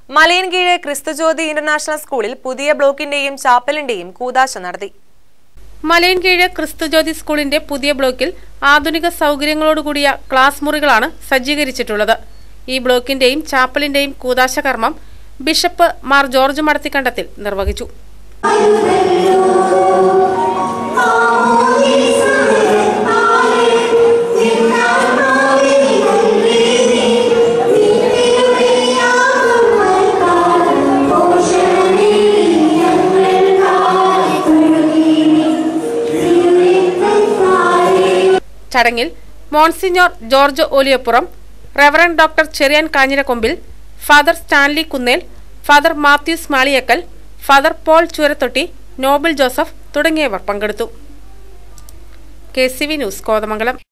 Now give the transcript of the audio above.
Malayinkeezhu Kristujyoti international സ്കൂളിൽ പുതിയ ബ്ലോക്കിന്റെയും ചാപ്പലിന്റെയും കൂതാശ നടത്തി മലയൻകീഴ് ക്രിസ്തുജ്യോതി സ്കൂളിന്റെ പുതിയ ബ്ലോക്കിൽ ആധുനിക സൗകര്യങ്ങളോടുകൂടിയ ക്ലാസ് മുറികളാണ് സജ്ജീകരിച്ചിട്ടുള്ളത് ഈ ബ്ലോക്കിന്റെയും ചാപ്പലിന്റെയും കൂതാശ കർമ്മം ബിഷപ്പ് മാർ ജോർജ് മടത്തിക്കണ്ടത്തിൽ നിർവഹിച്ചു ചടങ്ങിൽ monsignor George Oliyapuram reverend doctor Cherian Kanjirakombil father Stanley Kunnel father Mathews Maliyakkal father Paul Choorathotti Noble Joseph തുടങ്ങിയവർ പങ്കെടുത്തു K C V news Kothamangalam